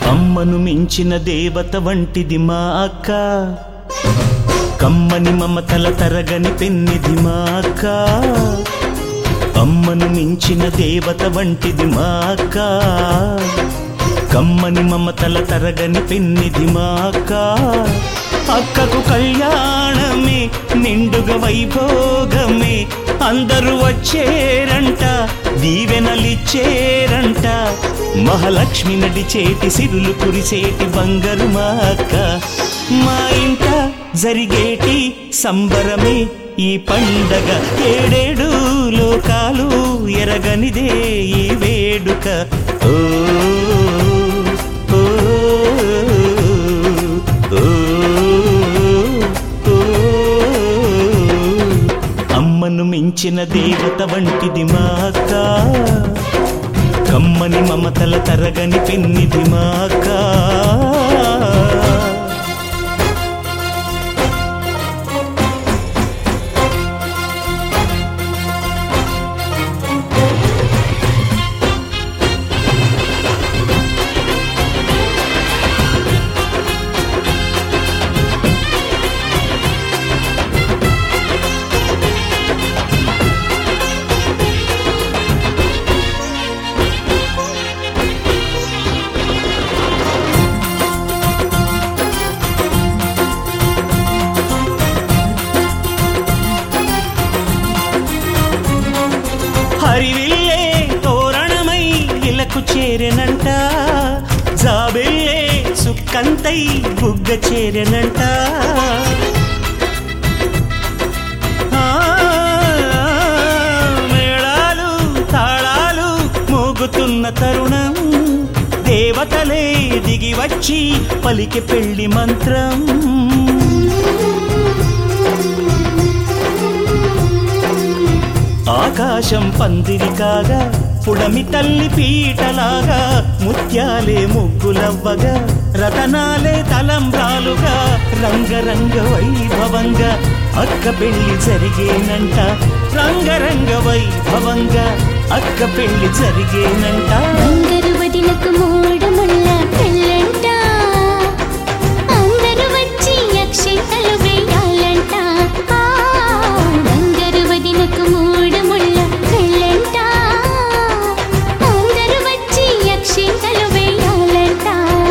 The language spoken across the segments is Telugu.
అమ్మను మించిన దేవత వంటిది మా అక్క కమ్మని మమతల తరగని పెన్నిది మా అక్క అమ్మను మించిన దేవత వంటిది మా అక్క కమ్మని మమతల తరగని పెన్నిది మా అక్క అక్కకు కళ్యాణమే నిండుగ వైభోగమే అందరూ వచ్చేరంట దీవెనలిచ్చేరంట మహాలక్ష్మి నడిచేటి సిరులు కురిసేటి బంగారు మా అక్క మా ఇంట జరిగేటి సంబరమే ఈ పండగ ఏడేడు లోకాలు ఎరగనిదే ఈ వేడుక ఓ ఓ, ఓ, ఓ. అమ్మను మించిన దేవత వంటిది మా అక్క కమ్మని మమతల తరగని పెన్నిది మా అక్క హరివిల్లే తోరణమై ఇలకు చేరెనంట జాబెల్లే సుక్కంతై బుగ్గ చేరెనంట ఆ, మేళాలు తాళాలు మోగుతున్న తరుణం దేవతలే దిగి వచ్చి పలికి పెళ్లి మంత్రం ఆకాశం పందిరి కాగా పుడమి తల్లి పీటలాగా ముత్యాలే ముగ్గులవ్వగా రతనాలే తలంబ్రాలుగా రంగరంగ వైభవంగా అక్క పెళ్లి జరిగేనంట రంగరంగ వైభవంగా అక్క పెళ్లి జరిగేనంట బంగారు వదినకు మూడు ముళ్ళ పెళ్ళంట అందరూ వచ్చి అక్షింతలు వేయాలంట ఆ, బంగారు వదినకు మూడు ముళ్ళ పెళ్ళంట అందరూ వచ్చి అక్షింతలు వేయాలంట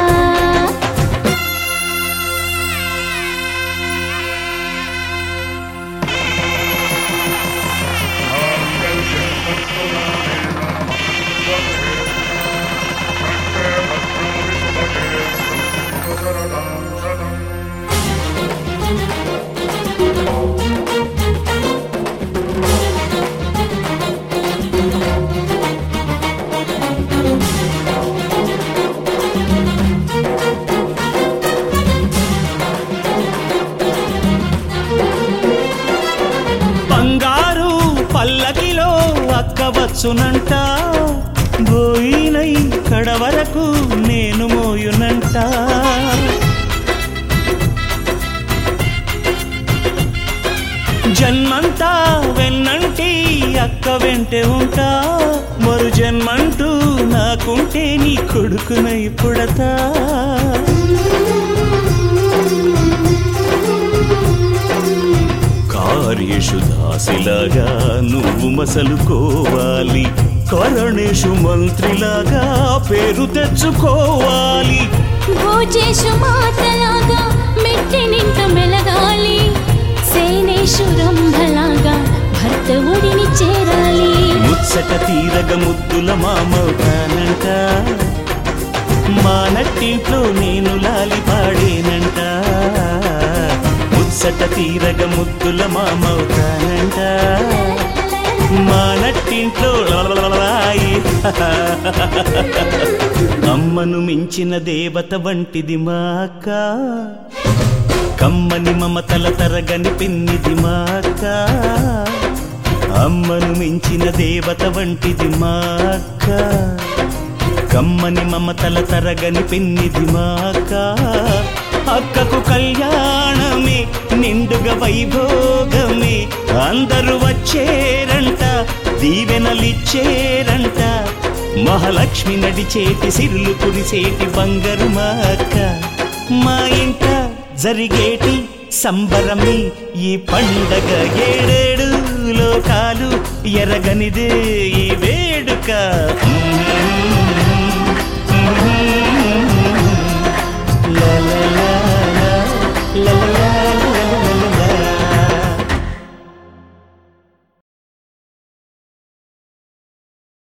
బంగారు పల్లకిలో అక్క వచ్చునంట బోయినై కడ వరకు నేను మోయునంట జన్మంతా వెన్నంటి అక్క వెంటే ఉంటా మరు జన్మంటూ నాకుంటే నీ కొడుకునై పుడతా కార్యేషు దాసిలాగా నువ్వు మసలుకోవాలి కరణేషు మంత్రిలాగా పేరు తెచ్చుకోవాలి భోజేషు మాతలాగా మెట్టినింట మెలగాలి సేనేషు రంభలాగా భర్త ఒడిని చేరాలి ముచ్చట తీరగ ముద్దుల మామవుతానంట మా నట్టింట్లో నేను లాలి పాడేనంట ముచ్చట తీరగ ముద్దుల మామవుతానంట మా నట్టింట్లో లలలలలాయి. అమ్మను మించిన దేవత వంటిది మా అక్క కమ్మని మమతల తరగని పిన్నిది మా అక్క అమ్మను మించిన దేవత వంటిది మా అక్క కమ్మని మమతల తరగని పిన్నిది మా అక్క అక్కకు కళ్యాణమే నిండుగా వైభోగమే అందరూ వచ్చేరంట దీవెనలిచ్చేరంట మహా మహాలక్ష్మి నడిచేటి సిరులు కురిసేటి బంగారు మా అక్క మా ఇంట జరిగేటి సంబరమి ఈ పండగ ఏడేడు లోకాలు ఎరగనిదే ఈ వేడుక